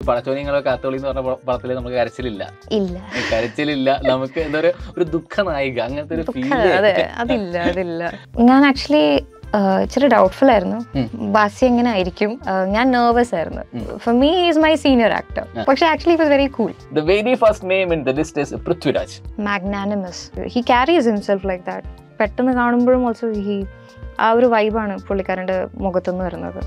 പടച്ചോനിങ്ങളെ കാത്തോളി എന്ന് പറഞ്ഞ പടത്തിൽ നമുക്ക് കരച്ചിലില്ല ഇല്ല കരച്ചിലില്ല നമുക്ക് എന്താ പറയുക ഒരു ദുഃഖ നായിക അങ്ങനത്തെ ഒരു ദുഃഖ- ഫീൽ അതെ അതില്ല അതില്ല ഞാൻ ആക്ച്വലി ഇച്ചിരി ഡൗട്ട്ഫുൾ ആയിരുന്നു ഉം. ബാസി എങ്ങനെ ആയിരിക്കും ആഹ് ഞാൻ നെർവസ് ആയിരുന്നു um. For me is my senior actor ah. പക്ഷെ actually was very cool the very first name in the list is Prithviraj magnanimous he carries himself like that പെട്ടെന്ന് കാണുമ്പോഴും ഓൾസോ ഹി ആ ഒരു വൈബാണ് പുള്ളിക്കാരൻ്റെ മുഖത്തുനിന്ന് വരുന്നത്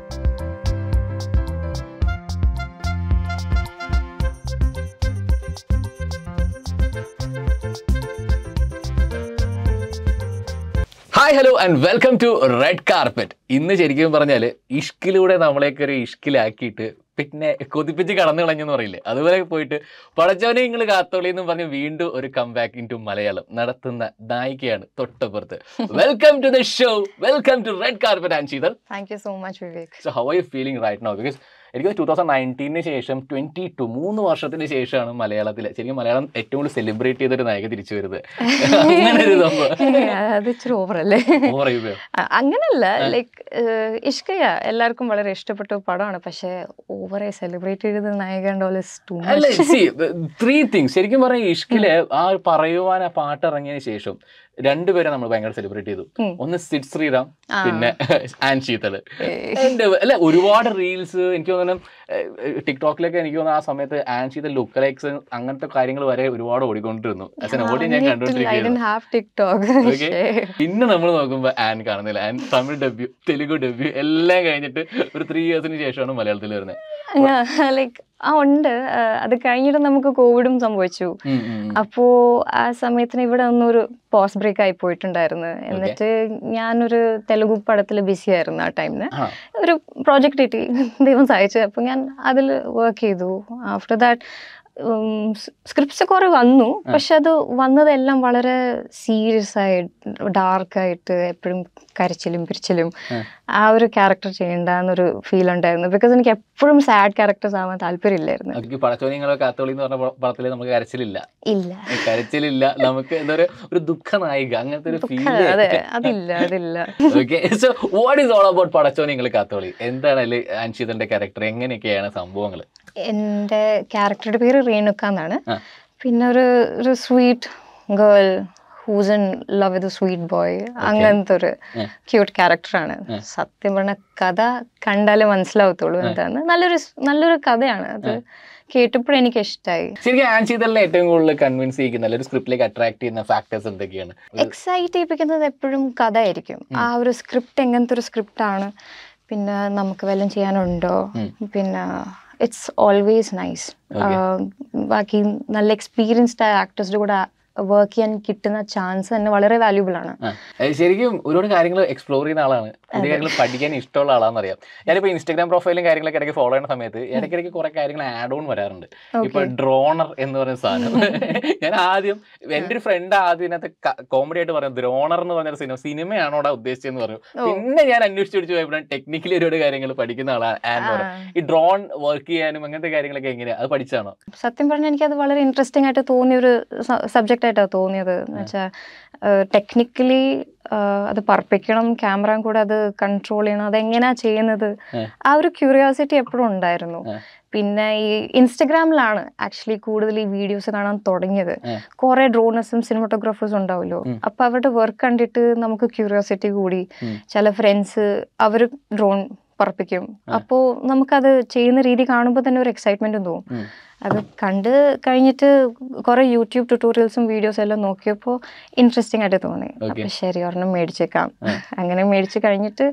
hi hello and welcome to red carpet ഇന്ന് ശരിക്കും പറഞ്ഞാൽ ഇഷ്കിലൂടെ നമ്മളെയൊക്കെ ഒരു ഇഷ്കിലാക്കിയിട്ട് പിന്നെ കൊതിപ്പിച്ച് കടന്നു കളഞ്ഞെന്ന് പറയില്ലേ അതുപോലെ പോയിട്ട് പടച്ചവനെ നിങ്ങൾ കാത്തോളി എന്ന് പറഞ്ഞ് വീണ്ടും ഒരു come back into Malayalam നടത്തുന്ന നായികയാണ് തൊട്ടപ്പുറത്ത് welcome to the show welcome to red carpet and Sheethal thank you so much Vivek so how I feeling right no because എനിക്ക് ടൂ തൗസൻഡ് നയൻറ്റീനിന് ശേഷം ട്വന്റി ടു മൂന്ന് വർഷത്തിന് ശേഷമാണ് മലയാളത്തിൽ ശരിക്കും മലയാളം ഏറ്റവും കൂടുതൽ സെലിബ്രേറ്റ് ചെയ്തൊരു നായിക തിരിച്ചു വരുന്നത് അങ്ങനെ ഒരു സംഭവം അത് ഇച്ചിരി ഓവർ അല്ലേ പറയുകയോ അ- അങ്ങനല്ല ആ. ലൈക്ക് ഇഷ്കയ എല്ലാവർക്കും വളരെ ഇഷ്ടപ്പെട്ട ഒരു പടമാണ് പക്ഷെ ഓവറെ സെലിബ്രേറ്റ് ചെയ്തത് നായകൻ ഡോളസ് ടു അല്ല സി ത്രീ തിങ്സ് ശരിക്കും പറഞ്ഞ ഇഷ്കില് ആ ഒരു പറയുവാൻ ആ പാട്ട് ഇറങ്ങിയതിന് ശേഷം രണ്ടുപേരെ നമ്മൾ ഭയങ്കര സെലിബ്രേറ്റ് ചെയ്തു ഉം. ഒന്ന് സിഡ് ശ്രീറാം ആ. പിന്നെ ആൻ ശീതള് എന്റെ അല്ല ഒരുപാട് റീൽസ് എനിക്ക് തോന്നുന്നു ടിക്ടോക്കിലൊക്കെ എനിക്ക് തോന്നുന്നു ആ സമയത്ത് ആൻ ശീതൾ ലുക്ക് ലൈക്സ് അങ്ങനത്തെ കാര്യങ്ങൾ വരെ ഒരുപാട് ഓടിക്കൊണ്ടിരുന്നു ആസ് എൻ ഓടി ഞാൻ കണ്ടുകൊണ്ടിരിക്കുകയാണ് ഹാവ് ടിക്ടോക്ക് Okay. പിന്നെ നമ്മൾ നോക്കുമ്പോൾ ആൻ കാണുന്നില്ല ആൻ തമിഴ് ഡബ്ല്യൂ തെലുഗു ഡബ്ല്യൂ എല്ലാം കഴിഞ്ഞിട്ട് ഒരു ത്രീ ഇയേഴ്സിന് ശേഷമാണ് മലയാളത്തിൽ വരുന്നത് ലൈക്ക് ആ ഉണ്ട് ആ, അത് കഴിഞ്ഞിട്ട് നമുക്ക് കോവിഡും സംഭവിച്ചു അപ്പോ ആ സമയത്തിന് ഇവിടെ ഒന്നൊരു പോസ്റ്റ് ബ്രേക്ക് ആയി പോയിട്ടുണ്ടായിരുന്നു എന്നിട്ട് ഞാനൊരു തെലുഗു പടത്തിൽ ബിസി ആയിരുന്നു ആ ടൈമിന് ആ. ഒരു പ്രോജക്റ്റ് കിട്ടി ദൈവം സഹായിച്ചു അപ്പോൾ ഞാൻ അതിൽ വർക്ക് ചെയ്തു ആഫ്റ്റർ ദാറ്റ് സ്ക്രിപ്റ്റ്സ് കുറെ വന്നു പക്ഷെ അത് വന്നതെല്ലാം വളരെ സീരിയസ് ആയിട്ട് ഡാർക്ക് ആയിട്ട് എപ്പോഴും കരച്ചിലും പിരിച്ചിലും ആ. ആ ഒരു ക്യാരക്ടർ ചെയ്യേണ്ടെന്നൊരു ഫീൽ ഉണ്ടായിരുന്നു ബിക്കോസ് എനിക്ക് എപ്പോഴും സാഡ് ക്യാരക്ടേഴ്സ് ആവാൻ താല്പര്യമില്ലായിരുന്നു എനിക്ക് പടച്ചോനിങ്ങളെ കാത്തോളി എന്ന് പറഞ്ഞ പടത്തിൽ നമുക്ക് കരച്ചിലില്ല ഇല്ല കരച്ചിലില്ല നമുക്ക് എന്താ പറയുക ഒരു ദുഃഖ നായിക അങ്ങനത്തെ ഒരു ദുഃഖ- ഫീൽ അതെ അതില്ല അതില്ല okay so what is all about പടച്ചോനിങ്ങൾ കാത്തോളി എന്താണ് അതിൽ അൻഷിതന്റെ ക്യാരക്ടർ എങ്ങനെയൊക്കെയാണ് സംഭവങ്ങൾ എൻ്റെ ക്യാരക്ടറുടെ പേര് റേണുക്ക എന്നാണ് ആ. പിന്നെ ഒരു ഒരു sweet girl who's in love with sweet boy അങ്ങനത്തെ ഒരു ആ. ക്യൂട്ട് ക്യാരക്ടറാണ് ആ. സത്യം പറഞ്ഞ കഥ കണ്ടാലേ മനസ്സിലാവത്തുള്ളൂ എന്താണ് നല്ലൊരു സ്- നല്ലൊരു കഥയാണ് അത് കേട്ടപ്പോഴും എനിക്ക് ഇഷ്ടമായി ശരിക്കും ആൻഷിതലിനെ ഏറ്റവും കൂടുതൽ കൺവിൻസ് ചെയ്യിക്കുന്ന അല്ലെങ്കിൽ സ്ക്രിപ്റ്റിലേക്ക് അട്രാക്ട് ചെയ്യുന്ന ഫാക്ടേഴ്സ് എന്തൊക്കെയാണ് എക്സൈറ്റ് ചെയ്യിപ്പിക്കുന്നത് എപ്പോഴും കഥ ആയിരിക്കും ആ ഒരു സ്ക്രിപ്റ്റ് എങ്ങനത്തെ ഒരു സ്ക്രിപ്റ്റ് ആണ് പിന്നെ നമുക്ക് വല്ലതും ചെയ്യാനുണ്ടോ ഉം. പിന്നെ ഇറ്റ്സ് ഓൾവേസ് നൈസ് Okay. ബാക്കി നല്ല എക്സ്പീരിയൻസ്ഡ് ആയ ആക്ടേഴ്സിന്റെ കൂടെ വർക്ക് ചെയ്യാൻ കിട്ടുന്ന ചാൻസ് തന്നെ വളരെ വാല്യൂബിൾ ആണ് ആ, ഏഹ് ശരിക്കും ഒരുപാട് കാര്യങ്ങൾ എക്സ്പ്ലോർ ചെയ്യുന്ന ആളാണ് പുതിയ കാര്യങ്ങൾ പഠിക്കാൻ ഇഷ്ടമുള്ള ആളാണെന്ന് അറിയാം ഞാനിപ്പോ ഇൻസ്റ്റാഗ്രാം പ്രൊഫൈലും കാര്യങ്ങളൊക്കെ ഇടയ്ക്ക് ഫോളോ ചെയ്യുന്ന സമയത്ത് ഇടയ്ക്കിടയ്ക്ക് കുറെ കാര്യങ്ങൾ ആഡ് ഓൺ വരാറുണ്ട് ഇപ്പൊ ഡ്രോണർ എന്ന് പറയുന്ന സാധനം ഞാൻ ആദ്യം എന്റെ ഒരു ഫ്രണ്ട് ആദ്യം ഇതിനകത്ത് കോമഡി ആയിട്ട് പറഞ്ഞു ദ്രോണർ എന്ന് പറഞ്ഞ സിനിമ സിനിമയാണോടാ ഉദ്ദേശിച്ചതെന്ന് പറഞ്ഞു ഓ. പിന്നെ ഞാൻ അന്വേഷിച്ച് പിടിച്ച് പോയപ്പോഴാണ് ടെക്നിക്കലി ഒരുപാട് കാര്യങ്ങൾ പഠിക്കുന്ന ആളാണ് ആൻ ആ. പറഞ്ഞു ഈ ഡ്രോൺ വർക്ക് ചെയ്യാനും അങ്ങനത്തെ കാര്യങ്ങളൊക്കെ എങ്ങനെയാ അത് പഠിച്ചാണോ സത്യം പറഞ്ഞാൽ എനിക്ക് അത് വളരെ ഇൻട്രസ്റ്റിംഗ് ആയിട്ട് തോന്നിയ ഒരു സബ്ജക്റ്റ് ആയിട്ടാണ് തോന്നിയത് എന്ന് വെച്ചാൽ ടെക്നിക്കലി അത് പറപ്പിക്കണം ക്യാമറ കൂടെ അത് കൺട്രോൾ ചെയ്യണം അതെങ്ങനെയാ ചെയ്യുന്നത് ആ. ആ ഒരു ക്യൂരിയോസിറ്റി എപ്പോഴും ഉണ്ടായിരുന്നു ആ. പിന്നെ ഈ ഇൻസ്റ്റഗ്രാമിലാണ് ആക്ച്വലി കൂടുതൽ ഈ വീഡിയോസ് കാണാൻ തുടങ്ങിയത് ആ. കുറെ ഡ്രോണേഴ്സും സിനിമോട്ടോഗ്രാഫേഴ്സും ഉണ്ടാവുമല്ലോ ഉം. അപ്പൊ അവരുടെ വർക്ക് കണ്ടിട്ട് നമുക്ക് ക്യൂരിയോസിറ്റി കൂടി ഉം. ചില ഫ്രണ്ട്സ് അവർ ഡ്രോൺ പറപ്പിക്കും ആ. അപ്പോൾ നമുക്കത് ചെയ്യുന്ന രീതി കാണുമ്പോൾ തന്നെ ഒരു എക്സൈറ്റ്മെന്റും തോന്നും ഉം. അത് കണ്ട് കഴിഞ്ഞിട്ട് കുറെ യൂട്യൂബ് ട്യൂട്ടോറിയൽസും വീഡിയോസ് എല്ലാം നോക്കിയപ്പോൾ ഇൻട്രസ്റ്റിംഗ് ആയിട്ട് തോന്നി Okay. അപ്പൊ ശരി ഒരെണ്ണം മേടിച്ചേക്കാം ആ. അങ്ങനെ മേടിച്ച് കഴിഞ്ഞിട്ട്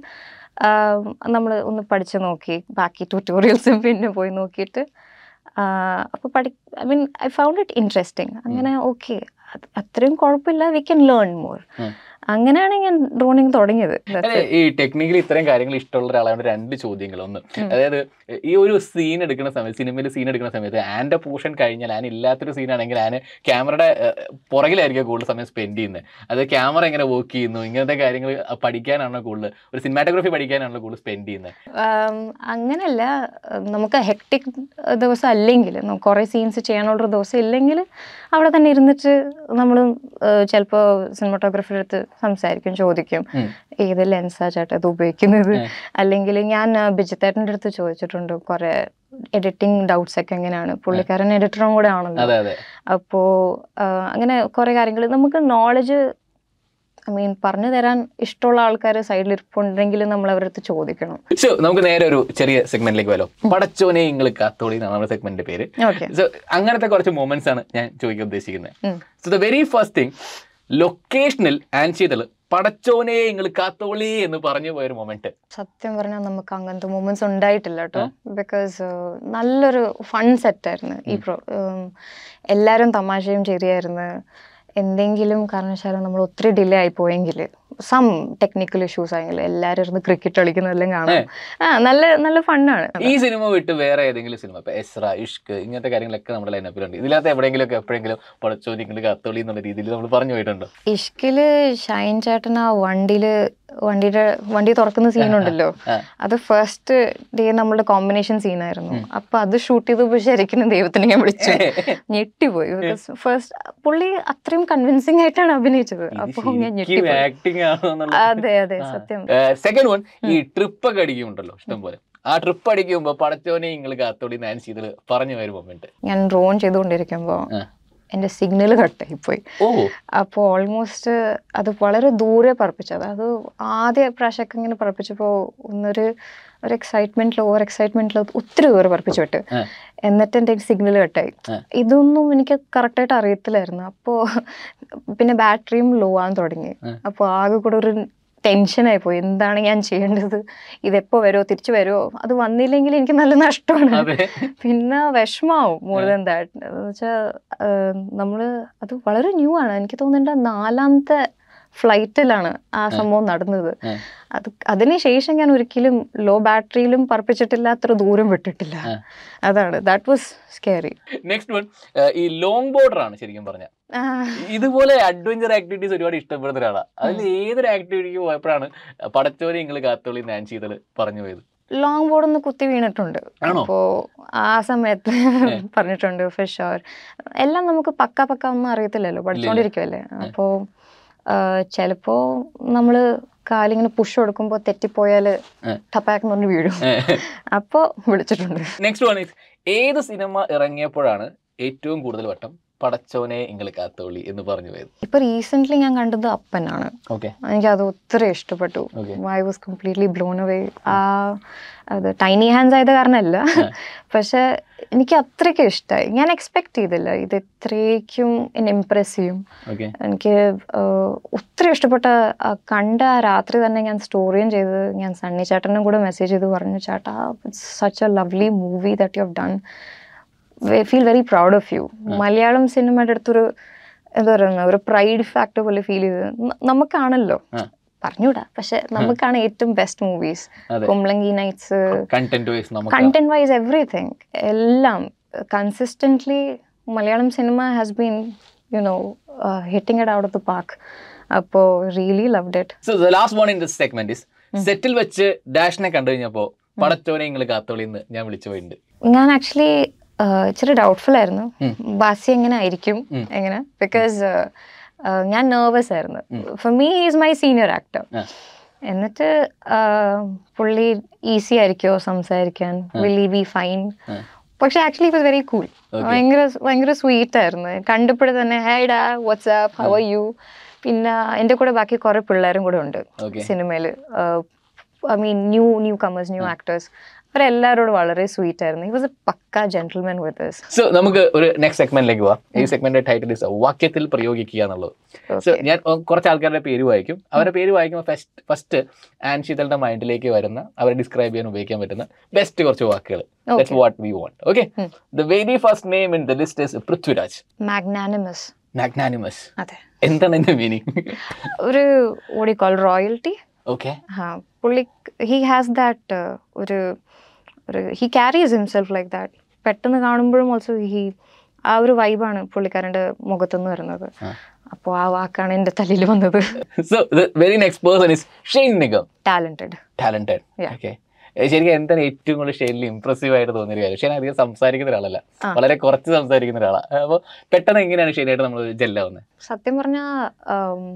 നമ്മൾ ഒന്ന് പഠിച്ച് നോക്കി ബാക്കി ട്യൂട്ടോറിയൽസും പിന്നെ പോയി നോക്കിയിട്ട് അപ്പോൾ പഠി I mean I found it interesting അങ്ങനെ ഓക്കെ അത്രയും കുഴപ്പമില്ല വി ക്യാൻ ലേൺ മോർ ഉം. അങ്ങനെയാണ് ഞാൻ ഡ്രോണിങ് തുടങ്ങിയത് That's അല്ലെ it. ഈ ടെക്നിക്കലി ഇത്രയും കാര്യങ്ങൾ ഇഷ്ടമുള്ള ഒരാളാണ് രണ്ട് ചോദ്യങ്ങൾ ഒന്ന് ഉം. അതായത് ഈ ഒരു സീൻ എടുക്കുന്ന സമയത്ത് സിനിമയിൽ സീൻ എടുക്കുന്ന സമയത്ത് ആൻ്റെ പോർഷൻ കഴിഞ്ഞാൽ ആൻ ഇല്ലാത്തൊരു സീനാണെങ്കിൽ ആന് ക്യാമറയുടെ പുറകിലായിരിക്കും കൂടുതൽ സമയം സ്പെൻഡ് ചെയ്യുന്നത് അത് ക്യാമറ എങ്ങനെ വർക്ക് ചെയ്യുന്നു ഇങ്ങനത്തെ കാര്യങ്ങൾ പഠിക്കാനാണോ കൂടുതൽ ഒരു സിനിമാറ്റോഗ്രഫി പഠിക്കാനാണോ കൂടുതൽ സ്പെൻഡ് ചെയ്യുന്നത് ആം, അങ്ങനല്ല ഉം, നമുക്ക് ഹെക്ടിക് ദിവസം അല്ലെങ്കിൽ കുറേ സീൻസ് ചെയ്യാനുള്ളൊരു ദിവസം ഇല്ലെങ്കിൽ അവിടെ തന്നെ ഇരുന്നിട്ട് നമ്മൾ ചിലപ്പോൾ സിനിമാറ്റോഗ്രാഫിയുടെ അടുത്ത് സംസാരിക്കും ചോദിക്കും ഉം. ഏത് ലെൻസാ ചേട്ടാ ഇത് ഉപയോഗിക്കുന്നത് ഉം. അല്ലെങ്കിൽ അല്ലെങ്കിൽ ഞാൻ ബിജിത്തേട്ടൻ്റെ അടുത്ത് ചോദിച്ചിട്ടുണ്ട് കുറെ എഡിറ്റിംഗ് ഡൗട്ട്സ് ഒക്കെ എങ്ങനെയാണ് പുള്ളിക്കാരൻ എഡിറ്ററും കൂടെ ആണല്ലോ അതെ അതെ അപ്പോ ആ, അങ്ങനെ കുറെ കാര്യങ്ങൾ നമുക്ക് നോളജ് ഐ മീൻ പറഞ്ഞു തരാൻ ഇഷ്ടമുള്ള ആൾക്കാർ സൈഡിൽ ഇരിപ്പുണ്ടെങ്കിൽ നമ്മൾ അവരുടെ അടുത്ത് ചോദിക്കണം സോ നമുക്ക് നേരെ ഒരു ചെറിയ സെഗ്മെന്റിലേക്ക് വരാം പടച്ചോനെ നിങ്ങൾ കാത്തോളി എന്നാണ് നമ്മുടെ സെഗ്മെന്റിന്റെ പേര് ഓക്കെ സോ അങ്ങനത്തെ കുറച്ച് മൂമെന്റ്സ് ആണ് ഞാൻ ചോദിക്കാൻ ഉദ്ദേശിക്കുന്നത് um. So the very first thing ലൊക്കേഷനിൽ ആൻഷിതൽ പടച്ചോനെ നിങ്ങൾ കാത്തോളി എന്ന് പറഞ്ഞു പോയൊരു മൊമെന്റ് സത്യം പറഞ്ഞാൽ നമുക്ക് അങ്ങനത്തെ മൂമെന്റ്സ് ഉണ്ടായിട്ടില്ല കേട്ടോ ബിക്കോസ് നല്ലൊരു ഫൺ സെറ്റായിരുന്നു ഈ പ്രോ ഉം, എല്ലാവരും തമാശയും ശരിയായിരുന്നു എന്തെങ്കിലും കാരണവശാലും നമ്മൾ ഒത്തിരി ഡിലേ ആയി പോയെങ്കിൽ സം ടെക്നിക്കൽ ഇഷ്യൂസ് ആയെങ്കിൽ എല്ലാവരും ഇരുന്ന് ക്രിക്കറ്റ് കളിക്കുന്നതെല്ലാം കാണാം ആ നല്ല നല്ല ഫണ്ണാണ് ഈ സിനിമ വിട്ട് വേറെ ഏതെങ്കിലും സിനിമ ഇപ്പൊ എസ്ര ഇഷ്ക് ഇങ്ങനത്തെ കാര്യങ്ങളൊക്കെ നമ്മുടെ ലൈനപ്പിലുണ്ട് ഇതിനകത്ത് എവിടെയെങ്കിലും ഒക്കെ എപ്പോഴെങ്കിലും പടച്ചോനെ നിങ്ങൾ കാത്തോളി എന്നുള്ള രീതിയിൽ നമ്മൾ പറഞ്ഞു പോയിട്ടുണ്ടോ ഇഷ്കില് ഷൈൻ ചേട്ടൻ ആ വണ്ടിയില് വണ്ടിയുടെ വണ്ടി തുറക്കുന്ന സീനുണ്ടല്ലോ ആ. അത് ഫസ്റ്റ് ഡേ നമ്മളുടെ കോമ്പിനേഷൻ സീനായിരുന്നു അപ്പൊ അത് ഷൂട്ട് ചെയ്തപ്പോ ശരിക്കും ദൈവത്തിനെ ഞാൻ വിളിച്ചു ഞെട്ടിപ്പോയി ഫസ്റ്റ് പുള്ളി അത്രയും കൺവിൻസിങ് ആയിട്ടാണ് അഭിനയിച്ചത് അപ്പൊ ഞാൻ ഞെട്ടിപ്പോയി ആക്ടിങ് ആണോ എന്നുള്ള അതെ അതെ സത്യം സെക്കൻഡ് വൺ ഈ ട്രിപ്പ് ഒക്കെ അടിക്കുമുണ്ടല്ലോ ഇഷ്ടം പോലെ ആ ട്രിപ്പ് അടിക്കുമ്പോ പടച്ചോനെ നിങ്ങൾ കാത്തോളി നാൻസി ഇതിൽ പറഞ്ഞു വരും മൊമെന്റ് ഞാൻ ഡ്രോൺ ചെയ്തുകൊണ്ടിരിക്കുമ്പോ ആ. എന്റെ സിഗ്നൽ കട്ടായി പോയി ഓ അപ്പോൾ ഓൾമോസ്റ്റ് അത് വളരെ ദൂരെ പറപ്പിച്ചത് അത് ആദ്യ പ്രാവശ്യമൊക്കെ ഇങ്ങനെ പറപ്പിച്ചപ്പോൾ ഒന്നൊരു ഒരു എക്സൈറ്റ്മെന്റിൽ ഓവർ എക്സൈറ്റ്മെന്റിൽ ഒത്തിരി ദൂരെ പറപ്പിച്ചു വിട്ട് ആ. എന്നിട്ട് എൻ്റെ സിഗ്നൽ കട്ടായി ആ. ഇതൊന്നും എനിക്ക് കറക്റ്റായിട്ട് അറിയത്തില്ലായിരുന്നു അപ്പോൾ പിന്നെ ബാറ്ററിയും ലോ ആകാൻ തുടങ്ങി ആ. അപ്പോൾ ആകെ കൂടെ ഒരു ടെൻഷനായി പോയി എന്താണ് ഞാൻ ചെയ്യേണ്ടത് ഇതെപ്പോ വരുമോ തിരിച്ചു വരുമോ അത് വന്നില്ലെങ്കിൽ എനിക്ക് നല്ല നഷ്ടമാണ് അതെ പിന്നെ വിഷമാവും മോർ ദാൻ ദാറ്റ് എന്ന് വെച്ചാൽ നമ്മള് അത് വളരെ ന്യൂ ആണ് എനിക്ക് തോന്നുന്നുണ്ട് നാലാമത്തെ ഫ്ലൈറ്റിലാണ് ആ സംഭവം നടന്നത് ആ. അത് അതിനുശേഷം ഞാൻ ഒരിക്കലും ലോ ബാറ്ററിയിലും പറപ്പിച്ചിട്ടില്ല അത്ര ദൂരം വിട്ടിട്ടില്ല ആ. അതാണ് that was scary next one ഈ ലോങ് ബോർഡർ ആണ് ശരിക്കും പറഞ്ഞ ഇതുപോലെ അഡ്വഞ്ചർ ആക്ടിവിറ്റീസ് ഒരുപാട് ഇഷ്ടപ്പെടുന്ന ഒരാളാണ് അതിൽ ഏതൊരു ആക്ടിവിറ്റിക്ക് പോയപ്പോഴാണ് പടച്ചോനെ നിങ്ങൾ കാത്തോളി നാൻസി ഇതിൽ പറഞ്ഞു പോയത് ലോങ് ബോർഡ് ഒന്ന് കുത്തി വീണിട്ടുണ്ട് ആണോ? അപ്പോ ആ സമയത്ത് പറഞ്ഞിട്ടുണ്ട് ഫിഷ് ഷവർ എല്ലാം നമുക്ക് പക്ക പക്ക ഒന്നും അറിയത്തില്ലല്ലോ പഠിച്ചുകൊണ്ടിരിക്കുമല്ലേ അപ്പോ ചിലപ്പോ നമ്മള് കാലിങ്ങനെ പുഷ് കൊടുക്കുമ്പോ തെറ്റിപ്പോയാല് ഏ. ടപ്പാക്കെന്ന് പറഞ്ഞ് വീഴും അപ്പോ വിളിച്ചിട്ടുണ്ട് നെക്സ്റ്റ് വൺ ഈസ് ഏത് സിനിമ ഇറങ്ങിയപ്പോഴാണ് ഏറ്റവും കൂടുതൽ വട്ടം പടച്ചോനെ നിങ്ങൾ കാത്തോളി എന്ന് പറഞ്ഞു പോയത് ഇപ്പൊ റീസെന്റ് ഞാൻ കണ്ടത് അപ്പനാണ് ഓക്കെ എനിക്ക് അത് ഒത്തിരി ഇഷ്ടപ്പെട്ടു Okay. I was completely blown away ആ അത് ടൈനി ഹാൻഡ്സ് ആയത് കാരണമല്ല പക്ഷെ എനിക്ക് അത്രയ്ക്ക് ഇഷ്ടമായി ഞാൻ എക്സ്പെക്ട് ചെയ്തില്ല ഇത് ഇത്രയ്ക്കും എന്നെ ഇമ്പ്രസ് ചെയ്യും ഓക്കെ എനിക്ക് ആഹ്, ഒത്തിരി ഇഷ്ടപ്പെട്ട ആ കണ്ട ആ രാത്രി തന്നെ ഞാൻ സ്റ്റോറിയും ചെയ്ത് ഞാൻ സണ്ണി ചേട്ടനും കൂടെ മെസ്സേജ് ചെയ്ത് പറഞ്ഞു ചേട്ടാ such a lovely movie that you have done feel very proud of you Malayalam സിനിമയുടെ അടുത്തൊരു എന്താ പറയുക ഒരു പ്രൈഡ് ഫാക്ടർ പോലെ ഫീൽ ചെയ്ത് ന- നമുക്കാണല്ലോ ആ. പറഞ്ഞൂടാ പക്ഷെ നമുക്കാണ് ഏറ്റവും ബെസ്റ്റ് മൂവീസ് അതെ കുംബ്ലങ്കി നൈറ്റ്സ് കണ്ടന്റ് വൈസ് നമുക്ക് കണ്ടന്റ് വൈസ് എവറിഥിങ് എല്ലാം consistently Malayalam cinema has been you know hitting it out of the park അപ്പോൾ really loved it so the last one in this segment is സെറ്റിൽ വെച്ച് ഡാഷിനെ കണ്ടു കഴിഞ്ഞപ്പോ പടച്ചോനെ നിങ്ങൾ കാത്തോളി എന്ന് ഞാൻ വിളിച്ചു പോയിട്ടുണ്ട് ഞാൻ ആക്ച്വലി ഇച്ചിരി ഡൗട്ട്ഫുൾ ആയിരുന്നു ഉം. ബാസി എങ്ങനെ ആയിരിക്കും ഉം. എങ്ങനെ ബിക്കോസ് ഞാൻ നെർവസ് ആയിരുന്നു for me is my senior actor ah. എന്നിട്ട് ആ, പുള്ളി ഈസി ആയിരിക്കോ സംസാരിക്കാൻ വിൽ ബി ഫൈൻ ആ. പക്ഷെ actually it very cool Okay. ഭയങ്കര ഭയങ്കര സ്വീറ്റ് ആയിരുന്നു കണ്ടപ്പോഴേ തന്നെ ഹൈഡാ വാട്സ്ആപ്പ് ഹൗ ആർ യു പിന്നെ എൻ്റെ കൂടെ ബാക്കി കുറെ പിള്ളേരും കൂടെ ഉണ്ട് Okay. സിനിമയിൽ I mean new new comers new actors അവരെല്ലാവരോടും വളരെ സ്വീറ്റ് ആയിരുന്നു ഈ വാസ് എ പക്ക ജെന്റിൽമാൻ വിത്ത് us സോ നമുക്ക് ഒരു നെക്സ്റ്റ് സെഗ്മെന്റിലേക്ക് പോവാം ഈ സെഗ്മെന്റ് ടൈറ്റിൽ ഇസ് വാക്യത്തിൽ പ്രയോഗിക്കുക എന്നുള്ളത് സോ Okay. ഞാൻ ഒ- കുറച്ച് ആൾക്കാരുടെ പേര് വായിക്കും അവരുടെ പേര് വായിക്കുമ്പോൾ ഫസ്റ്റ് ഫസ്റ്റ് ആൻഷിതളുടെ മൈൻഡിലേക്ക് വരുന്ന അവരെ ഡിസ്ക്രൈബ് ചെയ്യാൻ ഉപയോഗിക്കാൻ പറ്റുന്ന ബെസ്റ്റ് കുറച്ച് വാക്കുകൾ that's what we want okay Hmm. The very first name in the list is Prithviraj magnanimous magnanimous അതെ എന്താണ് എന്റെ മീനിങ് ഒരു ഓടി കോൾ റോയൽറ്റി ഓക്കെ ഹാ പുള്ളി ഹി ഹാസ് ദാറ്റ് ഒരു ഒരു he carries himself like that പെട്ടെന്ന് കാണുമ്പോഴും ഓൾസോ ഹി ആ ഒരു വൈബാണ് പുള്ളിക്കാരൻ്റെ മുഖത്തുനിന്ന് വരുന്നത് ആ. അപ്പോൾ ആ വാക്കാണ് എൻ്റെ തലയിൽ വന്നത് so the very next person is Shane Nigam talented talented Yeah. Okay ശരിക്കും എന്താണ് ഏറ്റവും കൂടുതൽ ഷെയ്നിൽ ഇംപ്രസീവ് ആയിട്ട് തോന്നിയ ഒരു കാര്യം ഷെയ്ൻ അധികം സംസാരിക്കുന്ന ഒരാളല്ല ആ. വളരെ കുറച്ച് സംസാരിക്കുന്ന ഒരാളാണ് അപ്പോൾ പെട്ടെന്ന് എങ്ങനെയാണ് ഷെയ്നായിട്ട് നമ്മൾ ജെല്ലാവുന്നത് സത്യം പറഞ്ഞാൽ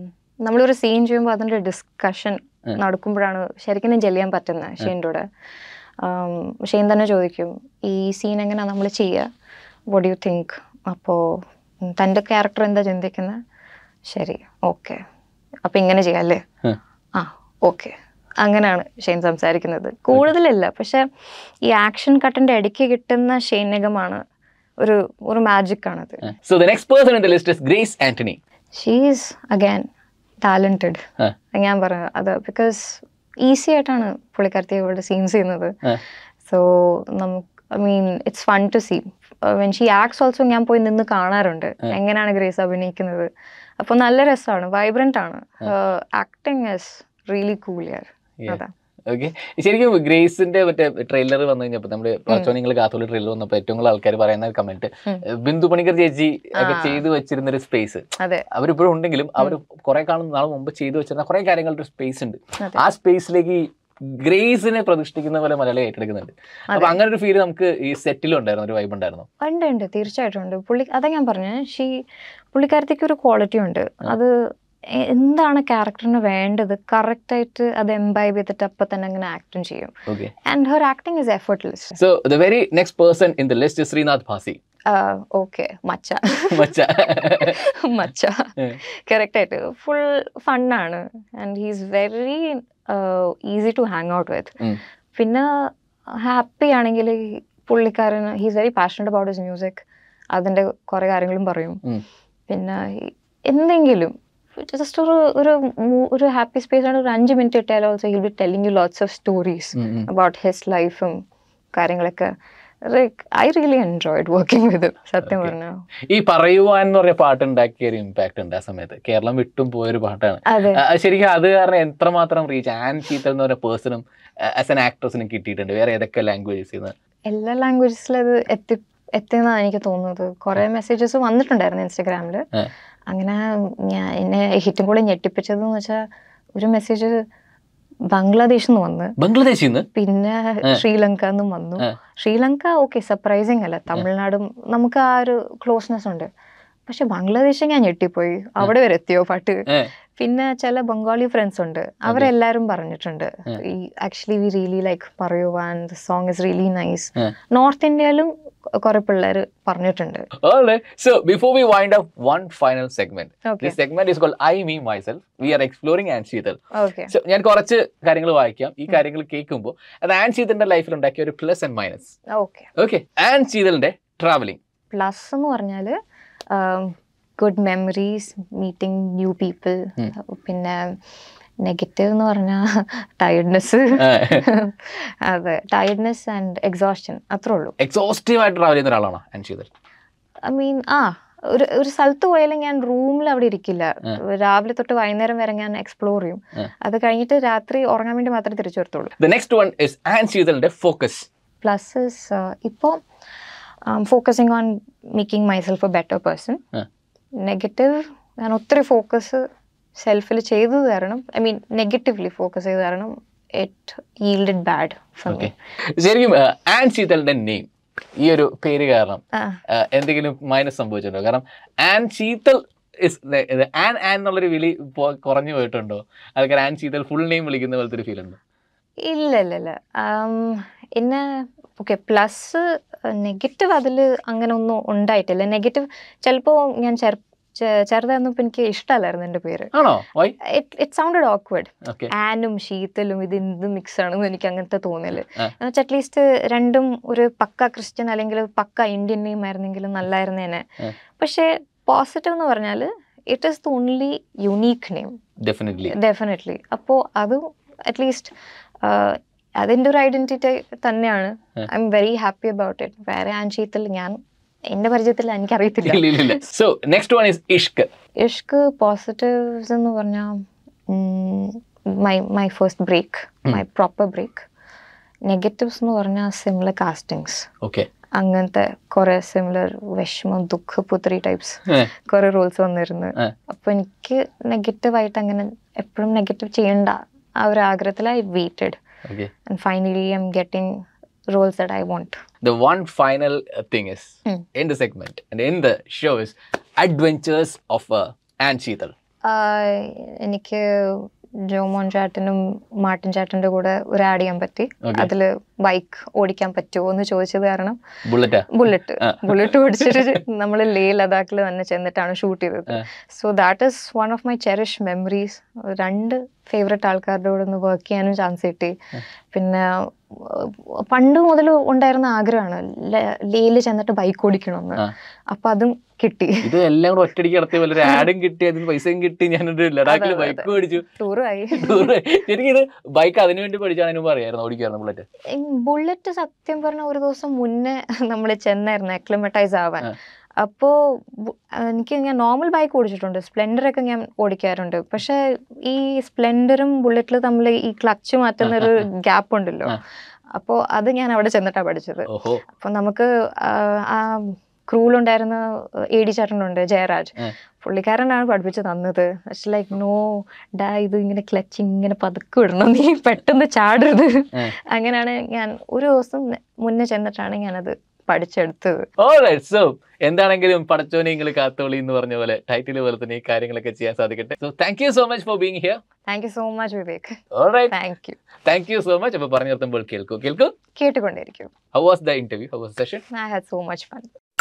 നമ്മളൊരു സീൻ ചെയ്യുമ്പോൾ അതിൻ്റെ ഡിസ്കഷൻ ഉം. നടക്കുമ്പോഴാണ് ശരിക്കും ജെല് ചെയ്യാൻ പറ്റുന്നത് ഷെയിൻ്റെ കൂടെ ആം, ഷെയിൻ തന്നെ ചോദിക്കും ഈ സീൻ എങ്ങനെയാണ് നമ്മൾ ചെയ്യുക വോട്ട് യു തിങ്ക് അപ്പോൾ തൻ്റെ ക്യാരക്ടർ എന്താ ചിന്തിക്കുന്നത് ശരി ഓക്കെ അപ്പം ഇങ്ങനെ ചെയ്യാം അല്ലേ ഉം. ആ ഓക്കെ അങ്ങനെയാണ് ഷെയ്ൻ സംസാരിക്കുന്നത് കൂടുതലില്ല പക്ഷെ ഈ ആക്ഷൻ കട്ടിൻ്റെ ഇടയ്ക്ക് കിട്ടുന്ന ഷെയ്ൻ നിഗമാണ് ഒരു ഒരു മാജിക് ആണത് so the next person in the list is Grace Antony she's again talented ah. ഞാൻ പറയാം അത് ബിക്കോസ് ഈസി ആയിട്ടാണ് പുള്ളിക്കാരത്തി ഇവിടെ സീൻസ് ചെയ്യുന്നത് ആ. സോ നമുക്ക് I mean it's fun to see when she acts also ഞാൻ പോയി നിന്ന് കാണാറുണ്ട് എങ്ങനെയാണ് ഗ്രേസ് അഭിനയിക്കുന്നത് അപ്പോൾ നല്ല രസമാണ് വൈബ്രൻ്റ് ആണ് ആക്ടിങ് ഇസ് റിയലി കൂൾ യാർ Yeah. അതാ ഓക്കെ ശരിക്കും ഗ്രേസിന്റെ മറ്റേ ട്രെയിലർ വന്നു കഴിഞ്ഞപ്പോൾ നമ്മുടെ കുറച്ചോ നിങ്ങൾ കാത്തോളി ട്രെയിലർ വന്നപ്പോൾ ഏറ്റവും കൂടുതൽ ആൾക്കാർ പറയുന്ന കമന്റ് ഉം. ബിന്ദു പണിക്കർ ചേച്ചി ഒക്കെ ആ. ചെയ്തു വെച്ചിരുന്ന ഒരു സ്പേസ് അതെ അവരിപ്പോഴും ഉണ്ടെങ്കിലും അവർ കുറെ കാലം നാൾ മുമ്പ് ചെയ്തു വെച്ചിരുന്ന കുറെ കാര്യങ്ങളുടെ സ്പേസ് ഉണ്ട് അതെ. ആ സ്പേസിലേക്ക് ഗ്രേസിനെ പ്രതിഷ്ഠിക്കുന്ന പോലെ മലയാളി ഏറ്റെടുക്കുന്നുണ്ട് അപ്പൊ അങ്ങനെ ഒരു ഫീൽ നമുക്ക് ഈ സെറ്റിലും ഉണ്ടായിരുന്നു ഒരു വൈബ് ഉണ്ടായിരുന്നു ഉണ്ട് ഉണ്ട് തീർച്ചയായിട്ടും ഉണ്ട് പുള്ളി അതാ ഞാൻ പറഞ്ഞത് ഷീ പുള്ളിക്കാരത്തേക്ക് ഒരു ക്വാളിറ്റി ഉണ്ട് അത് എ- എന്താണ് ക്യാരക്ടറിന് വേണ്ടത് കറക്റ്റായിട്ട് അത് എംബൈബ് ചെയ്തിട്ട് അപ്പം തന്നെ അങ്ങനെ ആക്ടും ചെയ്യും okay and her acting is effortless so the very next person in the list Sreenath Bhasi okay മച്ച മച്ച മച്ച കറക്റ്റായിട്ട് ഫുൾ ഫണ്ണാണ് and he's very easy to hang out with um. പിന്നെ ഹാപ്പി ആണെങ്കിൽ പുള്ളിക്കാരന് he's very passionate about his music അതിൻ്റെ കുറേ കാര്യങ്ങളും പറയും ഉം. പിന്നെ ഈ എന്തെങ്കിലും ജസ്റ്റ് ഒരു ഒരു മൂ- ഒരു ഹാപ്പി സ്പേസ് ആണ് ഒരു അഞ്ച് മിനിറ്റ് ഇട്ടാൽ also he'll be telling you lots of stories um, um. About his ലൈഫും കാര്യങ്ങളൊക്കെ I really enjoyed working with സത്യം Okay. പറഞ്ഞാൽ ഈ പറയുവാൻ എന്ന് പറഞ്ഞ പാട്ട് ഉണ്ടാക്കിയ ഒരു ഇമ്പാക്ട് ഉണ്ട് ആ സമയത്ത് കേരളം വിട്ടും പോയൊരു പാട്ടാണ് അതെ ആ, ശരിക്കും അത് കാരണം എത്രമാത്രം റീച്ച് ആൻ ചീത്തൽ എന്ന് പറഞ്ഞ പേഴ്സണും ആസ് എൻ ആക്ട്രസിനും കിട്ടിയിട്ടുണ്ട് വേറെ ഏതൊക്കെ ലാംഗ്വേജസ് എല്ലാ ലാംഗ്വേജസിലും അത് എത്തി എത്തിയെന്നാണ് എനിക്ക് തോന്നുന്നത് കുറേ മെസ്സേജസ് വന്നിട്ടുണ്ടായിരുന്നു ഇൻസ്റ്റഗ്രാമിൽ ആ. അങ്ങനെ ഞാൻ എന്നെ ഹിറ്റും കൂടെ ഞെട്ടിപ്പിച്ചതെന്ന് വെച്ചാൽ ഒരു മെസ്സേജ് ബംഗ്ലാദേശിൽ നിന്ന് വന്ന് ബംഗ്ലാദേശിൽ നിന്ന് പിന്നെ ശ്രീലങ്ക എന്നും വന്നു ആ. ശ്രീലങ്ക ഓക്കെ സർപ്രൈസിങ് അല്ല തമിഴ്നാടും നമുക്ക് ആ ഒരു ക്ലോസ്നെസ് ഉണ്ട് പക്ഷെ ബംഗ്ലാദേശ് ഞാൻ ഞെട്ടിപ്പോയി അവിടെ വരെ എത്തിയോ പാട്ട് ഏ. പിന്നെ ചില ബംഗാളി ഫ്രണ്ട്സ് ഉണ്ട് അവരെല്ലാരും പറഞ്ഞിട്ടുണ്ട് ആ. ഈ ആക്ച്വലി വി റിയലി ലൈക്ക് പറയുവാൻ the song is really nice ah. North ഇന്ത്യയിലും കുറെ പിള്ളേർ പറഞ്ഞിട്ടുണ്ട് Alright. So before we wind up, one final segment. Okay This segment is called I, Me, Myself. We are exploring Anne Sheetal okay So, ഞാൻ കുറച്ച് കാര്യങ്ങൾ വായിക്കാം ഈ കാര്യങ്ങൾ കേൾക്കുമ്പോൾ അത് ആൻ ശീതലിന്റെ ലൈഫിൽ ഉണ്ടാക്കിയ ഒരു plus and minus okay okay Anne ശീതലിന്റെ ട്രാവലിംഗ് പ്ലസ് എന്ന് പറഞ്ഞാൽ good memories meeting new people um. പിന്നെ നെഗറ്റീവ് എന്ന് പറഞ്ഞാൽ ടയർഡ്നെസ് അതെ ടയർഡ്നെസ് ആൻഡ് എക്സോഷൻ അത്രേ ഉള്ളൂ എക്സോസ്റ്റീവ് ആയിട്ട് ട്രാവൽ ചെയ്യുന്ന ഒരാളാണ് ആൻ ശീതൽ ഐ മീൻ ആ ഒരു ഒരു സ്ഥലത്ത് പോയാലും ഞാൻ റൂമിൽ അവിടെ ഇരിക്കില്ല ആ. രാവിലെ തൊട്ട് വൈകുന്നേരം വരെ ഞാൻ എക്സ്പ്ലോർ ചെയ്യും ആ. അത് കഴിഞ്ഞിട്ട് രാത്രി ഉറങ്ങാൻ വേണ്ടി മാത്രമേ തിരിച്ചു വരത്തുള്ളൂ the next one is Anne ശീതലിന്റെ ഫോക്കസ് പ്ലസ് ഇപ്പോൾ focusing on making myself a better person ah. Negative ഞാൻ ഒത്തിരി ഫോക്കസ് സെൽഫിൽ ചെയ്തത് കാരണം ഐ മീൻ നെഗറ്റീവ്ലി ഫോക്കസ് ചെയ്ത് കാരണം it yielded bad for okay me ശരിക്കും uh, ആൻ ശീതലിന്റെ നെയിം ഈ ഒരു പേര് കാരണം uh, എന്തെങ്കിലും മൈനസ് സംഭവിച്ചിട്ടുണ്ടോ കാരണം ആൻ ശീതൽ is the- ഇത് ആൻ ആൻ എന്നുള്ളൊരു വിളി പോ- കുറഞ്ഞു പോയിട്ടുണ്ടോ അതൊക്കെ ആൻ ശീതൽ ഫുൾ നെയിം വിളിക്കുന്ന പോലത്തെ ഒരു ഫീൽ ഉണ്ടോ ഇല്ല ഇല്ല ഇല്ല ആം, എന്നെ ഓക്കെ പ്ലസ് നെഗറ്റീവ് അതിൽ അങ്ങനെ ഒന്നും ഉണ്ടായിട്ടില്ല നെഗറ്റീവ് ചിലപ്പോൾ ഞാൻ ചെറു ചെ- ചെറുതായിരുന്നപ്പോൾ എനിക്ക് ഇഷ്ടമല്ലായിരുന്നു എൻ്റെ പേര് ആണോ why it it sounded awkward okay ആനും ശീതലും ഇത് എന്ത് മിക്സ് ആണെന്ന് എനിക്ക് അങ്ങനത്തെ തോന്നല് ആ. എന്നുവെച്ചാൽ അറ്റ്ലീസ്റ്റ് രണ്ടും ഒരു പക്ക ക്രിസ്ത്യൻ അല്ലെങ്കിൽ പക്ക ഇന്ത്യൻ നെയിം ആയിരുന്നെങ്കിലും നല്ലായിരുന്നേനെ ആ. പക്ഷേ പോസിറ്റീവ് എന്ന് പറഞ്ഞാൽ it is the only unique name definitely definitely അപ്പോൾ അത് അറ്റ്ലീസ്റ്റ് അതിൻ്റെ ഒരു ഐഡന്റിറ്റി തന്നെയാണ് ആ. I'm very happy about it വേറെ ആൻഷീത്തിൽ ഞാൻ എൻ്റെ പരിചയത്തിൽ എനിക്കറിയത്തില്ല ഇല്ല ഇല്ല so next one is Ishq Ishq positives എന്ന് പറഞ്ഞാൽ my my first break um. My proper break negatives എന്ന് പറഞ്ഞാൽ സിമിലർ കാസ്റ്റിങ്സ് ഓക്കെ അങ്ങനത്തെ കുറേ സിമിലർ വിഷമം ദുഃഖ പുത്രി ടൈപ്സ് കുറേ റോൾസ് വന്നിരുന്നു ആ. അപ്പോൾ എനിക്ക് നെഗറ്റീവായിട്ട് അങ്ങനെ എപ്പോഴും നെഗറ്റീവ് ചെയ്യണ്ട ആ ഒരു ആഗ്രഹത്തിൽ I waited okay and finally I'm getting roles that I want the one final uh, thing is Hmm. in the segment and in the show is adventures of uh, Anne Sheetal. ആഹ് എനിക്ക് Jomon ചാട്ടനും Martin ചാട്ടന്റെ കൂടെ ഒരു add ചെയ്യാൻ പറ്റി okay അതില് bike ഓടിക്കാൻ പറ്റുമോ എന്ന് ചോദിച്ചത് കാരണം ബുള്ളറ്റാ ബുള്ളറ്റ് ആ. ബുള്ളറ്റ് ഓടിച്ചിട്ട് നമ്മൾ ലേ ലഡാക്കിൽ തന്നെ ചെന്നിട്ടാണ് ഷൂട്ട് ചെയ്തത് ആ. So that is one of my cherish memories രണ്ട് ഫേവററ്റ് ആൾക്കാരുടെ കൂടെ ഒന്ന് വർക്ക് ചെയ്യാനും ചാൻസ് കിട്ടി പിന്നെ ഉം, പണ്ട് മുതൽ ഉണ്ടായിരുന്ന ആഗ്രഹമാണ് ലേയിൽ ചെന്നിട്ട് ബൈക്ക് ഓടിക്കണമെന്ന് ആ. അപ്പൊ അതും കിട്ടി ഇത് എല്ലാം കൂടെ ഒറ്റടിക്ക് നടത്തിയ പോലെ ഒരു ആഡും കിട്ടി അതിന് പൈസയും കിട്ടി ഞാനൊരു ലഡാക്കിൽ അതെ, അതെ, ബൈക്ക് മേടിച്ചു ടൂറുമായി ശരിക്കും ഇത് ബൈക്ക് അതിനു വേണ്ടി പഠിച്ചാണ് അതിന് പറയായിരുന്നു ഓടിക്കായിരുന്നു ബുള്ളറ്റ് ബുള്ളറ്റ് സത്യം പറഞ്ഞ ഒരു ദിവസം മുന്നേ നമ്മൾ ചെന്നായിരുന്നു അക്ലിമറ്റൈസ് ആവാൻ ആ. അപ്പോ ബു- എനിക്ക് ഞാൻ നോർമൽ ബൈക്ക് ഓടിച്ചിട്ടുണ്ട് സ്പ്ലെൻഡർ ഒക്കെ ഞാൻ ഓടിക്കാറുണ്ട് പക്ഷെ ഈ സ്പ്ലെൻഡറും ബുള്ളറ്റിൽ തമ്മിൽ ഈ ക്ലച്ച് മാറ്റുന്ന ഒരു ഗ്യാപ്പ് ഉണ്ടല്ലോ ആ. അപ്പോൾ അത് ഞാൻ അവിടെ ചെന്നിട്ടാണ് പഠിച്ചത് ഓഹോ അപ്പൊ നമുക്ക് ആ, ആ ക്രൂലുണ്ടായിരുന്ന എ ഡി ചേട്ടനുണ്ട് ജയരാജ് ആ. പുള്ളിക്കാരനാണ് പഠിപ്പിച്ച് തന്നത് പക്ഷെ ലൈക്ക് നോ ഡാ ഇത് ഇങ്ങനെ ക്ലച്ച് ഇങ്ങനെ പതുക്കെ വിടണം നീ പെട്ടെന്ന് ചാടരുത് ആ. അങ്ങനെയാണ് ഞാൻ ഒരു ദിവസം മുന്നേ ചെന്നിട്ടാണ് ഞാനത് പഠിച്ചെടുത്തത് ഓൾറൈറ്റ് സോ എന്താണെങ്കിലും പടച്ചോനെ നിങ്ങൾ കാത്തോളി എന്ന് പറഞ്ഞ പോലെ ടൈറ്റിൽ പോലെ തന്നെ ഈ കാര്യങ്ങളൊക്കെ ചെയ്യാൻ സാധിക്കട്ടെ so thank you so much for being here thank you so much Vivek alright thank you thank you so much അപ്പൊ പറഞ്ഞു നിർത്തുമ്പോൾ കേൾക്കൂ കേൾക്കൂ കേട്ടുകൊണ്ടിരിക്കും how was the interview how was session I had so much fun